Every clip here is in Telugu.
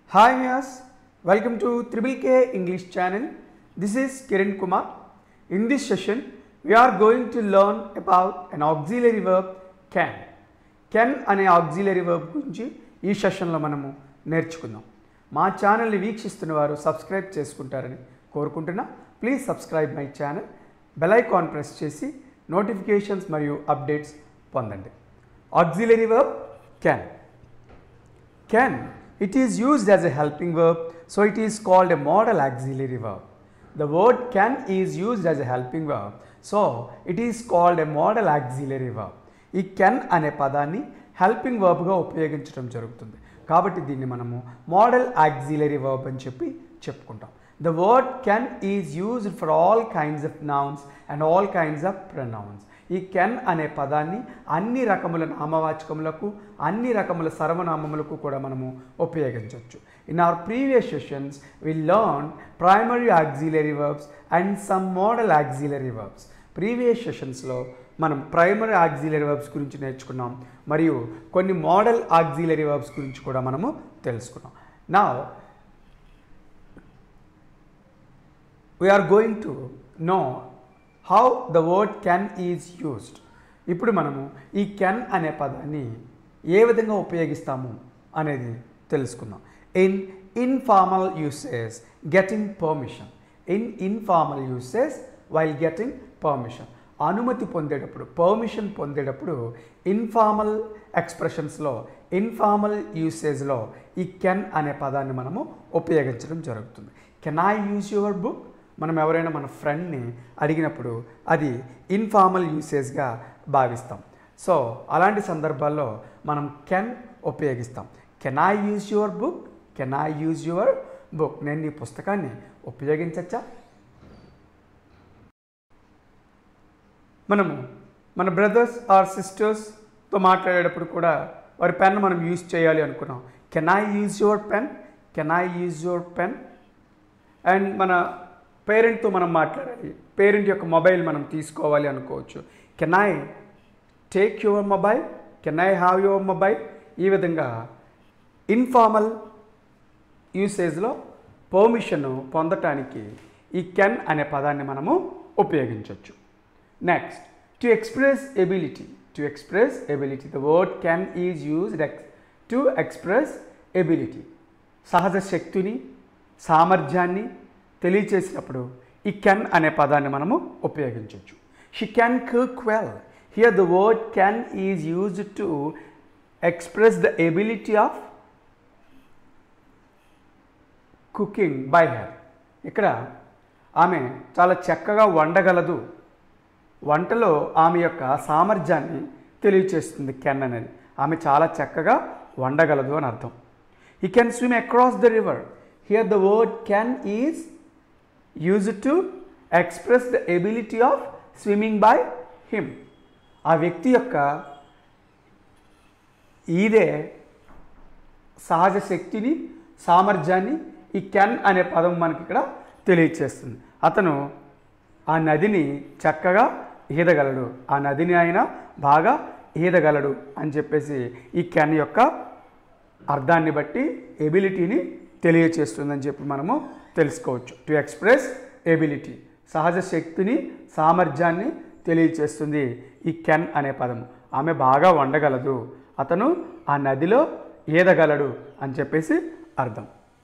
Hi viewers, welcome to Triple K English channel. This is Kiran Kumar. In this session, we are going to learn about an auxiliary verb can. Can అనే ఆక్సిలరీ వర్బ్ గురించి ఈ సెషన్లో మనము నేర్చుకుందాం మా ఛానల్ని వీక్షిస్తున్న వారు సబ్స్క్రైబ్ చేసుకుంటారని కోరుకుంటున్నా please subscribe my channel bell icon press చేసి నోటిఫికేషన్స్ మరియు అప్డేట్స్ పొందండి auxiliary verb can can it is used as a helping verb so it is called a modal auxiliary verb the word can is used as a helping verb so it is called a modal auxiliary verb ఈ కెన్ అనే పదాన్ని హెల్పింగ్ వర్బ్గా ఉపయోగించడం జరుగుతుంది కాబట్టి దీన్ని మనము మోడల్ ఆక్సిలరీ వర్బ్ అని చెప్పి చెప్పుకుంటాం the word can is used for all kinds of nouns and all kinds of pronouns ఈ కెన్ అనే పదాన్ని అన్ని రకముల నామవాచకములకు అన్ని రకముల సర్వనామములకు కూడా మనము ఉపయోగించవచ్చు in our previous sessions we learn primary auxiliary verbs and some modal auxiliary verbs previous సెషన్స్లో మనం ప్రైమరీ ఆక్సిలరీ వర్బ్స్ గురించి నేర్చుకున్నాం మరియు కొన్ని మోడల్ ఆక్సిలరీ వర్బ్స్ గురించి కూడా మనము తెలుసుకున్నాం నా we are going to know how the word can is used ఇప్పుడు మనము ఈ కెన్ అనే పదాన్ని ఏ విధంగా ఉపయోగిస్తాము అనేది తెలుసుకుందాం in informal uses getting permission in informal uses while getting permission అనుమతి పొందేటప్పుడు పర్మిషన్ పొందేటప్పుడు ఇన్ఫార్మల్ ఎక్స్ప్రెషన్స్లో ఇన్ఫార్మల్ యూసేజ్లో ఈ కెన్ అనే పదాన్ని మనము ఉపయోగించడం జరుగుతుంది can I use your book మనం ఎవరైనా మన ఫ్రెండ్ని అడిగినప్పుడు అది ఇన్ఫార్మల్ యూసేజ్గా భావిస్తాం సో అలాంటి సందర్భాల్లో మనం కెన్ ఉపయోగిస్తాం can I use your book can I use your book నేను ఈ పుస్తకాన్ని ఉపయోగించచ్చా మనము మన బ్రదర్స్ ఆర్ సిస్టర్స్తో మాట్లాడేటప్పుడు కూడా వారి పెన్ మనం యూజ్ చేయాలి అనుకున్నాం can I use your pen can I use your pen and మన పేరెంట్తో మనం మాట్లాడాలి పేరెంట్ యొక్క మొబైల్ మనం తీసుకోవాలి అనుకోవచ్చు can I take your mobile can I have your mobile ఈ విధంగా ఇన్ఫార్మల్ యూసేజ్లో పర్మిషన్ పొందటానికి ఈ కెన్ అనే పదాన్ని మనము ఉపయోగించవచ్చు next to express ability to express ability the word can is used ex to express ability సహజ శక్తిని సామర్థ్యాన్ని తెలియచేసినప్పుడు ఈ కెన్ అనే పదాన్ని మనము ఉపయోగించవచ్చు she can cook well here the word can is used to express the ability of cooking by her ఇక్కడ ఆమె చాలా చక్కగా వండగలదు వంటలో ఆమె యొక్క సామర్థ్యాన్ని తెలియచేస్తుంది కెన్ అనేది ఆమె చాలా చక్కగా వండగలదు అని అర్థం he can swim across the river here the word can is use to express the ability of swimming by him ఆ వ్యక్తి యొక్క ఇదే సహజ శక్తిని సామర్థ్యాన్ని ఈ కెన్ అనే పదం మనకి ఇక్కడ తెలియచేస్తుంది అతను ఆ నదిని చక్కగా ఈదగలడు ఆ నదిని ఆయన బాగా ఈదగలడు అని చెప్పేసి ఈ కెన్ యొక్క అర్థాన్ని బట్టి ఎబిలిటీని తెలియచేస్తుందని చెప్పి మనము తెలుసుకోవచ్చు టు ఎక్స్ప్రెస్ ఎబిలిటీ సహజ శక్తిని సామర్థ్యాన్ని తెలియచేస్తుంది ఈ కెన్ అనే పదము ఆమె బాగా వండగలదు అతను ఆ నదిలో ఈదగలడు అని చెప్పేసి అర్థం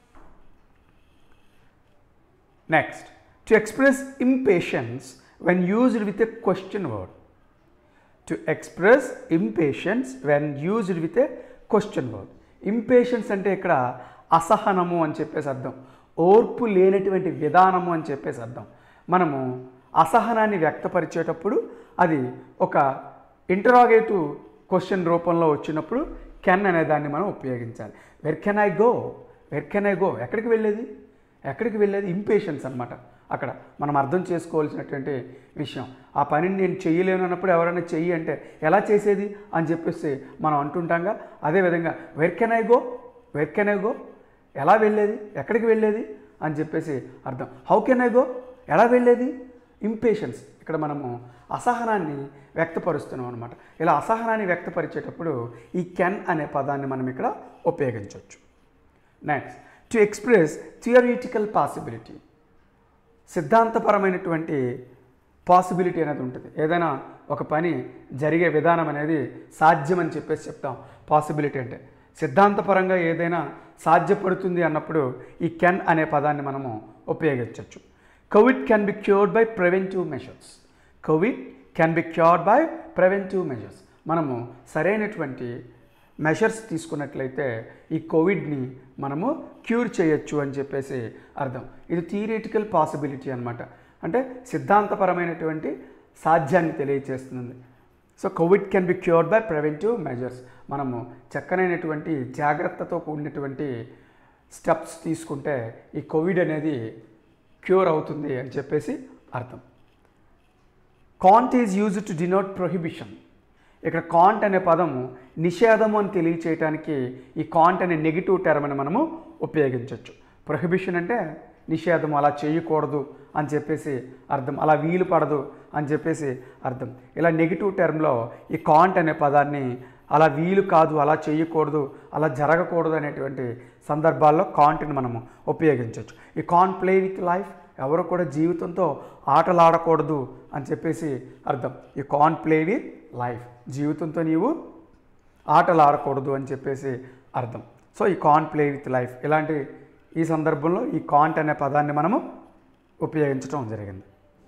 next to express impatience when used with a question word to express impatience when used with a question word impatience అంటే ఇక్కడ అసహనము అని చెప్పేసి అర్థం ఓర్పు లేనటువంటి విధానము అని చెప్పేసి అర్థం మనము అసహనాన్ని వ్యక్తపరిచేటప్పుడు అది ఒక ఇంటరాగేటివ్ క్వశ్చన్ రూపంలో వచ్చినప్పుడు కెన్ అనే దాన్ని మనం ఉపయోగించాలి where can I go where can I go ఎక్కడికి వెళ్ళేది ఎక్కడికి వెళ్ళేది ఇంపేషన్స్ అనమాట అక్కడ మనం అర్థం చేసుకోవాల్సినటువంటి విషయం ఆ పనిని నేను చెయ్యలేను అన్నప్పుడు ఎవరైనా చెయ్యి అంటే ఎలా చేసేది అని చెప్పేసి మనం అంటుంటాంగా అదేవిధంగా where can I go where can I go ఎలా వెళ్ళేది ఎక్కడికి వెళ్ళేది అని చెప్పేసి అర్థం హౌ కెన్ ఐ గో ఎలా వెళ్ళేది ఇంపేషన్స్ ఇక్కడ మనము అసహనాన్ని వ్యక్తపరుస్తున్నాం అనమాట ఇలా అసహనాన్ని వ్యక్తపరిచేటప్పుడు ఈ కెన్ అనే పదాన్ని మనం ఇక్కడ ఉపయోగించవచ్చు next to express theoretical possibility సిద్ధాంతపరమైనటువంటి పాసిబిలిటీ అనేది ఉంటుంది ఏదైనా ఒక పని జరిగే విధానం అనేది సాధ్యమని చెప్పేసి చెప్తాం పాసిబిలిటీ అంటే సిద్ధాంతపరంగా ఏదైనా సాధ్యపడుతుంది అన్నప్పుడు ఈ కెన్ అనే పదాన్ని మనము ఉపయోగించవచ్చు Covid can be cured by preventive measures Covid can be cured by preventive measures మనము సరైనటువంటి మెషర్స్ తీసుకున్నట్లయితే ఈ కోవిడ్ని మనము క్యూర్ చేయొచ్చు అని చెప్పేసి అర్థం ఇది థియరిటికల్ పాసిబిలిటీ అనమాట అంటే సిద్ధాంతపరమైనటువంటి సాధ్యాన్ని తెలియచేస్తుంది so Covid can be cured by preventive measures మనము చక్కనైనటువంటి జాగ్రత్తతో కూడినటువంటి స్టెప్స్ తీసుకుంటే ఈ కోవిడ్ అనేది క్యూర్ అవుతుంది అని చెప్పేసి అర్థం can't is use to denote prohibition ఇక్కడ కాంట్ అనే పదము నిషేధము అని తెలియచేయటానికి ఈ కాంట్ అనే నెగిటివ్ టర్మ్ అని మనము ఉపయోగించవచ్చు ప్రొహిబిషన్ అంటే నిషేధము అలా చేయకూడదు అని చెప్పేసి అర్థం అలా వీలు పడదు అని చెప్పేసి అర్థం ఇలా నెగిటివ్ టర్మ్లో ఈ కాంట్ అనే పదాన్ని అలా వీలు కాదు అలా చేయకూడదు అలా జరగకూడదు అనేటువంటి సందర్భాల్లో కాంట్ని మనము ఉపయోగించవచ్చు ఈ కాంట్ ప్లే విత్ లైఫ్ ఎవరు కూడా జీవితంతో ఆటలాడకూడదు అని చెప్పేసి అర్థం ఈ కాంట్ ప్లే విత్ లైఫ్ జీవితంతో నీవు ఆటలాడకూడదు అని చెప్పేసి అర్థం సో ఈ కాంట్ ప్లే విత్ లైఫ్ ఇలాంటి ఈ సందర్భంలో ఈ కాంట్ అనే పదాన్ని మనము ఉపయోగించడం జరిగింది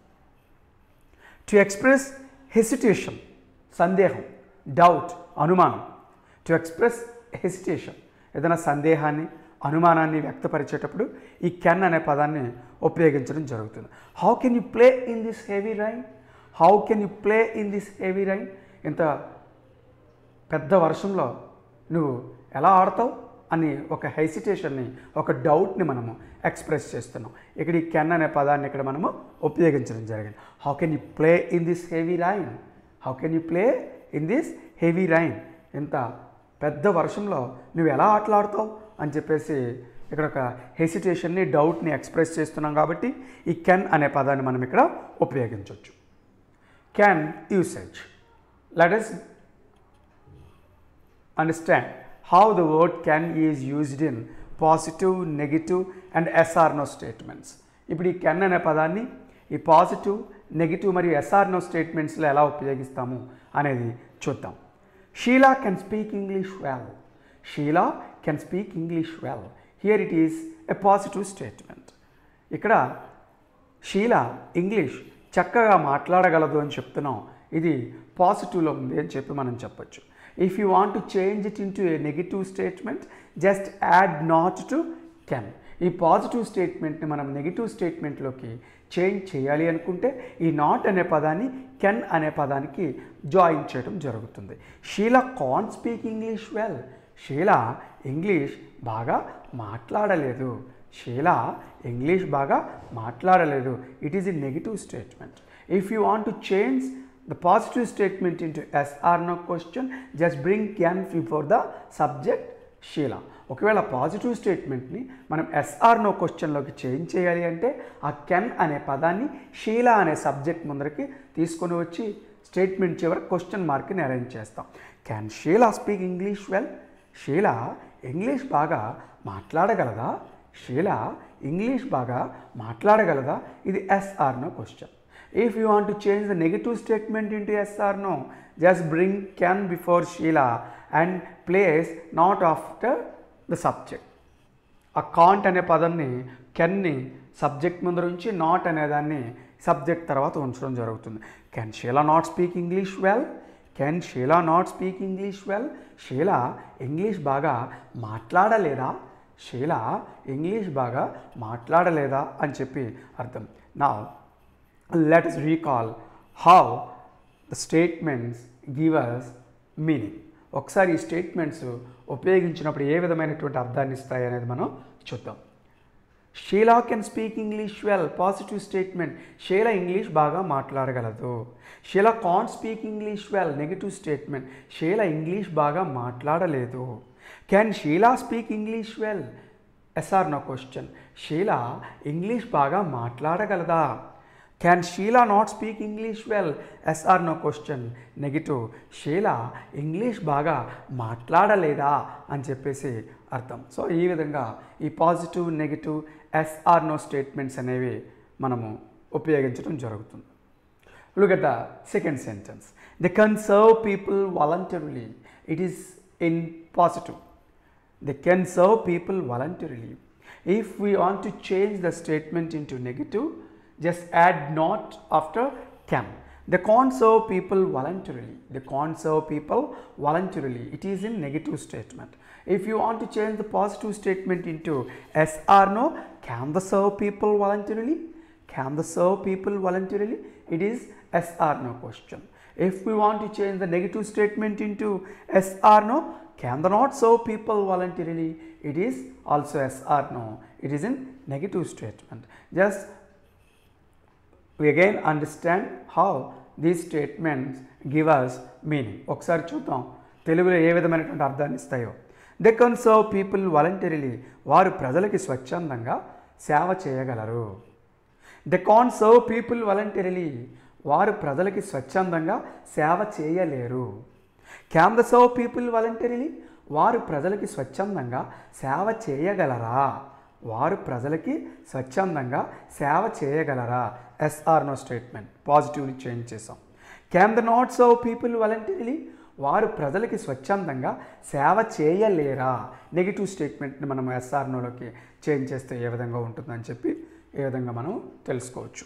టు ఎక్స్ప్రెస్ హెసిటేషన్ సందేహం డౌట్ అనుమానం టు ఎక్స్ప్రెస్ హెసిటేషన్ ఏదైనా సందేహాన్ని అనుమానాన్ని వ్యక్తపరిచేటప్పుడు ఈ కెన్ అనే పదాన్ని ఉపయోగించడం జరుగుతుంది how can you play in this heavy rain how can you play in this heavy rain ఇంత పెద్ద వర్షంలో నువ్వు ఎలా ఆడతావు అని ఒక హెసిటేషన్ని ఒక డౌట్ని మనము ఎక్స్ప్రెస్ చేస్తున్నాం ఇక్కడ ఈ కెన్ అనే పదాన్ని ఇక్కడ మనము ఉపయోగించడం జరిగింది how can you play in this heavy rain how can you play in this heavy rain ఇంత పెద్ద వర్షంలో నువ్వు ఎలా ఆటలాడుతావు అని చెప్పేసి ఇక్కడ ఒక హెసిటేషన్ని డౌట్ని ఎక్స్ప్రెస్ చేస్తున్నాం కాబట్టి ఈ కెన్ అనే పదాన్ని మనం ఇక్కడ ఉపయోగించవచ్చు can usage let us understand how the word can is used in positive, negative and SR no statements. ఇప్పుడు ఈ కెన్ అనే పదాన్ని ఈ పాజిటివ్ నెగిటివ్ మరియు ఎస్ఆర్ నో స్టేట్మెంట్స్లో ఎలా ఉపయోగిస్తాము అనేది చూద్దాం Sheela can speak English well Sheela can speak English well here it is a positive statement ఇక్కడ షీల ఇంగ్లీష్ చక్కగా మాట్లాడగలదు అని చెప్తున్నాం ఇది పాజిటివ్లో ఉంది అని చెప్పి మనం చెప్పొచ్చు if you want to change it into a negative statement just add not to can ఈ పాజిటివ్ స్టేట్మెంట్ని మనం నెగిటివ్ స్టేట్మెంట్లోకి చేంజ్ చేయాలి అనుకుంటే ఈ నాట్ అనే పదాన్ని కెన్ అనే పదానికి జాయిన్ చేయడం జరుగుతుంది Sheela can't speak English well Sheela English బాగా మాట్లాడలేదు షీలా ఇంగ్లీష్ బాగా మాట్లాడలేదు it is a negative statement if you want to change the positive statement into yes or no question just bring can before the subject Sheela ఒకవేళ పాజిటివ్ స్టేట్మెంట్ని మనం ఎస్ఆర్ నో క్వశ్చన్లోకి చేంజ్ చేయాలి అంటే ఆ కెన్ అనే పదాన్ని షీలా అనే సబ్జెక్ట్ ముందరికి తీసుకొని వచ్చి స్టేట్మెంట్ చివరి క్వశ్చన్ మార్క్ని అరేంజ్ చేస్తాం can Sheela speak English well Sheela English బాగా మాట్లాడగలదా షీలా ఇంగ్లీష్ బాగా మాట్లాడగలదా ఇది yes or no question if you want to change the negative statement into yes or no just bring can before Sheela and place not after the subject ఆ కాంట్ అనే పదాన్ని కెన్ని సబ్జెక్ట్ ముందర ఉంచి నాట్ అనేదాన్ని సబ్జెక్ట్ తర్వాత ఉంచడం జరుగుతుంది can Sheela not speak English well can Sheela not speak English well Sheela English బాగా మాట్లాడలేదా షీలా ఇంగ్లీష్ బాగా మాట్లాడలేదా అని చెప్పి అర్థం నా let us recall how the statements give us meaning ఒకసారి ఈ స్టేట్మెంట్స్ ఉపయోగించినప్పుడు ఏ విధమైనటువంటి అర్థాన్ని ఇస్తాయి అనేది మనం చూద్దాం Sheela can speak English well positive statement Sheela English బాగా మాట్లాడగలదు Sheela can't speak English well negative statement Sheela English బాగా మాట్లాడలేదు can Sheela speak English well yes or no question Sheela English బాగా మాట్లాడగలదా can Sheela not speak English well yes or no question negative Sheela English బాగా మాట్లాడలేదా అని చెప్పేసి అర్థం సో ఈ విధంగా ఈ positive negative yes or no statements అనేవి మనము ఉపయోగించడం జరుగుతుంది Look at the second sentence. They can serve people voluntarily. It is in positive. They can serve people voluntarily. If we want to change the statement into negative, just add not after can. They can't serve people voluntarily. They can't serve people voluntarily. It is in negative statement. If you want to change the positive statement into yes or no, can they serve people voluntarily? Can they serve people voluntarily? It is yes or no question. If we want to change the negative statement into yes or no, can they not serve people voluntarily? It is also yes or no. It is in negative statement. Just we again understand how these statements give us meaning. ఒకసారి చూద్దాం తెలుగులో ఏ విధమైనటువంటి అర్థాన్ని ఇస్తాయో they can serve people voluntarily వారు ప్రజలకి స్వచ్ఛందంగా సేవ చేయగలరు they can't serve people voluntarily వారు ప్రజలకి స్వచ్ఛందంగా సేవ చేయలేరు can they serve people voluntarily వారు ప్రజలకి స్వచ్ఛందంగా సేవ చేయగలరా వారు ప్రజలకి స్వచ్ఛందంగా సేవ చేయగలరా ఎస్ఆర్ నో స్టేట్మెంట్ పాజిటివ్ని చేంజ్ చేసాం can they not serve people voluntarily వారు ప్రజలకి స్వచ్ఛందంగా సేవ చేయలేరా నెగిటివ్ స్టేట్మెంట్ని మనం ఎస్ఆర్ నోలోకి చేంజ్ చేస్తే ఏ విధంగా ఉంటుందని చెప్పి ఏ విధంగా మనం తెలుసుకోవచ్చు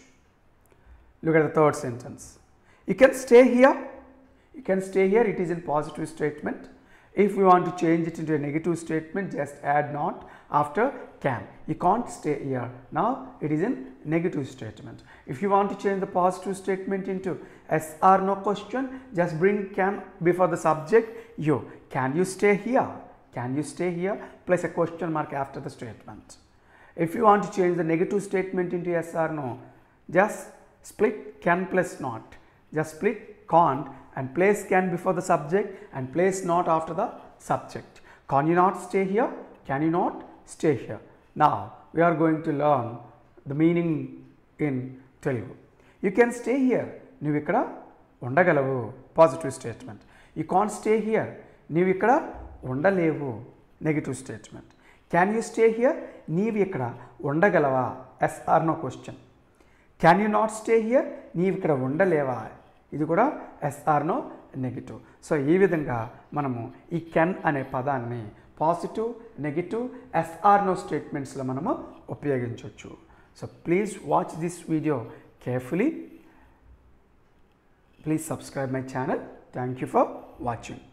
look at the third sentence you can stay here you can stay here it is in positive statement if we want to change it into a negative statement just add not after can you can't stay here now it is in negative statement if you want to change the positive statement into yes or no question just bring can before the subject you can you stay here can you stay here place a question mark after the statement if you want to change the negative statement into yes or no just split can plus not just split can't and place can before the subject and place not after the subject can you not stay here can you not stay here now we are going to learn the meaning in telugu you can stay here నువ్వు ఇక్కడ ఉండగలవు positive statement you can't stay here నీవు ఇక్కడ ఉండలేవు negative statement can you stay here నీవు ఇక్కడ ఉండగలవా yes or no question can you not stay here నీవు ఇక్కడ ఉండలేవా ఇది కూడా ఎస్ఆర్ నో నెగిటివ్ సో ఈ విధంగా మనము ఈ కెన్ అనే పదాన్ని పాజిటివ్ నెగిటివ్ ఎస్ఆర్ నో స్టేట్మెంట్స్లో మనము ఉపయోగించవచ్చు so please watch this video carefully please subscribe my channel thank you for watching